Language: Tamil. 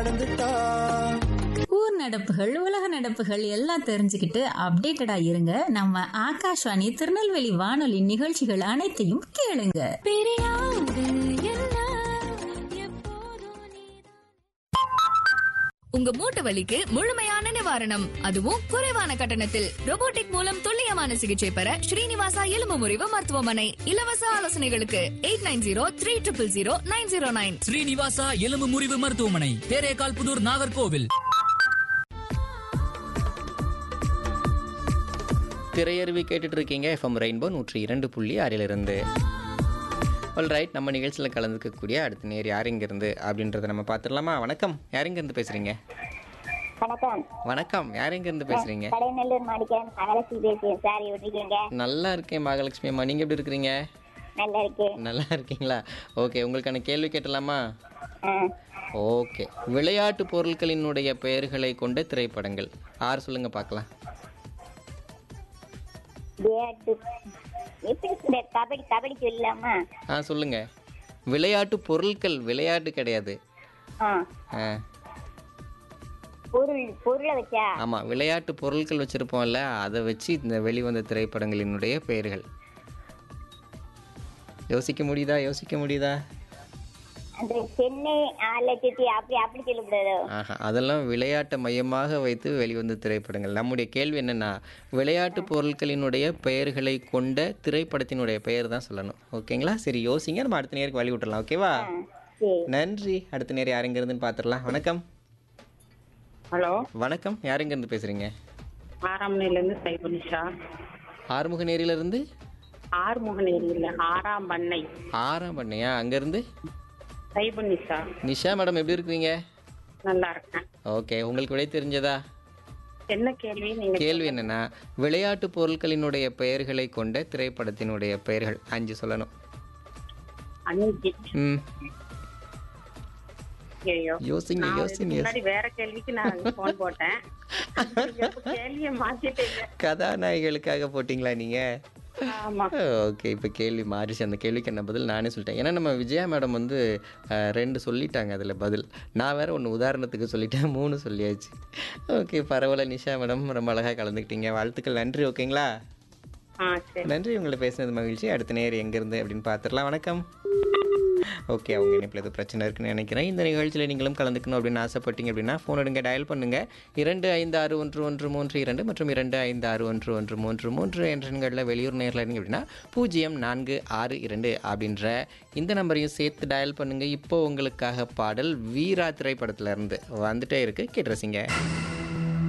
ஊர் நடப்புகள் உலக நடப்புகள் எல்லாம் தெரிஞ்சுக்கிட்டு அப்டேட்டடா இருங்க நம்ம ஆகாஷ்வாணி திருநெல்வேலி வானொலி நிகழ்ச்சிகள் அனைத்தையும் கேளுங்க உங்க மூட்டு வலிக்கு முழுமையான நிவாரணம் அதுவும் குறைவான கட்டணத்தில் robotic மூலம் துல்லியமான சிகிச்சை பெற ஸ்ரீனிவாசா எலும்பு முறிவு மருத்துவமனை இலவச ஆலோசனைகளுக்கு eight nine zero three triple zero nine zero nine Srinivasa எலும்பு முறிவு மருத்துவமனை தேரேகால் புதூர் நாகர்கோவில் திரையருவி கேட்டுட்டு இருக்கீங்க எஃப்எம் ரெயின்போ நூற்றி இரண்டு புள்ளி ஆறிலிருந்து ஆல் ரைட் நம்ம நிகழ்ச்சியில் கலந்துக்கக்கூடிய அடுத்த நேர் யார் இருந்து அப்படின்றத நம்ம பார்த்துடலாமா வணக்கம் யார் இருந்து பேசுறீங்க வணக்கம் வணக்கம் யார் இருந்து பேசுறீங்க கடைநல்லூர் மாடிக்கிறேன் மகாலட்சுமி பேசுறேன் சார் எப்படி இருக்கீங்க நல்லா இருக்கேன் மகாலட்சுமி அம்மா நீங்கள் எப்படி இருக்கிறீங்க நல்லா இருக்கு நல்லா இருக்கீங்களா ஓகே உங்களுக்கான கேள்வி கேட்டலாமா ஆ, ஓகே விளையாட்டு பொருட்களினுடைய பெயர்களை கொண்ட திரைப்படங்கள் ஆறு சொல்லுங்க பார்க்கலாம் விளையாட்டு எப்படி இந்த கபடி கபடி சொல்லலாமா ஆ சொல்லுங்க விளையாட்டு பொருட்கள் விளையாட்டு கிடையாது ஆ ஆ பொருள் பொருளை வச்சா ஆமாம் விளையாட்டு பொருட்கள் வச்சுருப்போம்ல அதை வச்சு இந்த வெளிவந்த திரைப்படங்களினுடைய பெயர்கள் யோசிக்க முடியுதா யோசிக்க முடியுதா அந்த சென்னை ஆறு லட்சத்தி அப்படி அப்படி சொல்லக்கூடாதோ ஆஹா அதெல்லாம் விளையாட்டை மையமாக வைத்து வெளிவந்த திரைப்படங்கள் நம்முடைய கேள்வி என்னென்னா விளையாட்டு பொருட்களினுடைய பெயர்களை கொண்ட திரைப்படத்தினுடைய பெயர் தான் சொல்லணும் ஓகேங்களா சரி யோசிங்க நம்ம அடுத்த நேருக்கு வழி விட்டுறலாம் ஓகேவா சரி நன்றி அடுத்த நேரம் யாருங்கிறதுன்னு பார்த்துடலாம் வணக்கம் ஹலோ வணக்கம் யாருங்கிருந்து பேசுகிறீங்க ஆறாம்னையிலேருந்து சைபனிஷா ஆறுமுக நேரிலிருந்து ஆறுமுகநேரி இல்லை ஆறாம் பண்ணை ஆறாம் பண்ணையா அங்கேருந்து சைபனிஷா நிஷா மேடம் எப்படி இருக்கிறீங்க நல்லா இருக்கேன் ஓகே உங்களுக்கு விடை தெரிஞ்சதா என்ன கேள்வி நீங்க கேள்வி என்னன்னா விளையாட்டு பொருட்களினுடைய பெயர்களை கொண்ட திரைப்படத்தினுடைய பெயர்கள் அஞ்சு சொல்லணும் அஞ்சு ம் ஐயோ யோசிங்க நான் இதுக்கு யோசிங்க முன்னாடி வேற கேள்விக்கு நான் போன் போட்டேன் நீங்க இப்ப கேள்வியை மாத்திட்டீங்க கதாநாயகிகளுக்காக போட்டிங்களா நீங்கள் ஆமா ஓகே இப்போ கேள்வி மாறிச்சு அந்த கேள்விக்கு என்ன பதில் நானே சொல்லிட்டேன் ஏன்னா நம்ம விஜயா மேடம் வந்து அஹ், ரெண்டு சொல்லிட்டாங்க அதில் பதில் நான் வேற ஒன்று உதாரணத்துக்கு சொல்லிட்டேன் மூணு சொல்லியாச்சு ஓகே பரவாயில்ல நிஷா மேடம் ரொம்ப அழகாக கலந்துக்கிட்டீங்க வாழ்த்துக்கள் நன்றி ஓகேங்களா ஆ சரி நன்றி உங்களை பேசினது மகிழ்ச்சி அடுத்த நேரம் எங்கேருந்து அப்படின்னு பார்த்துடலாம் வணக்கம் ஓகே அவங்க இணைப்பில் எதுவும் பிரச்சனை இருக்குன்னு நினைக்கிறேன் இந்த நிகழ்ச்சியில் நீங்களும் கலந்துக்கணும் அப்படின்னு ஆசைப்பட்டீங்க அப்படின்னா ஃபோன் எடுங்க டயல் பண்ணுங்கள் இரண்டு ஐந்து ஆறு ஒன்று ஒன்று மூன்று இரண்டு மற்றும் இரண்டு ஐந்து ஆறு ஒன்று ஒன்று மூன்று மூன்று என்ற எண்களில் வெளியூர் நேரில் இருந்தீங்க அப்படின்னா பூஜ்ஜியம் நான்கு ஆறு இரண்டு அப்படின்ற இந்த நம்பரையும் சேர்த்து டயல் பண்ணுங்கள் இப்போ உங்களுக்காக பாடல் வீரா திரைப்படத்துல இருந்து வந்துட்டே இருக்கு கேட்டு ரசிங்க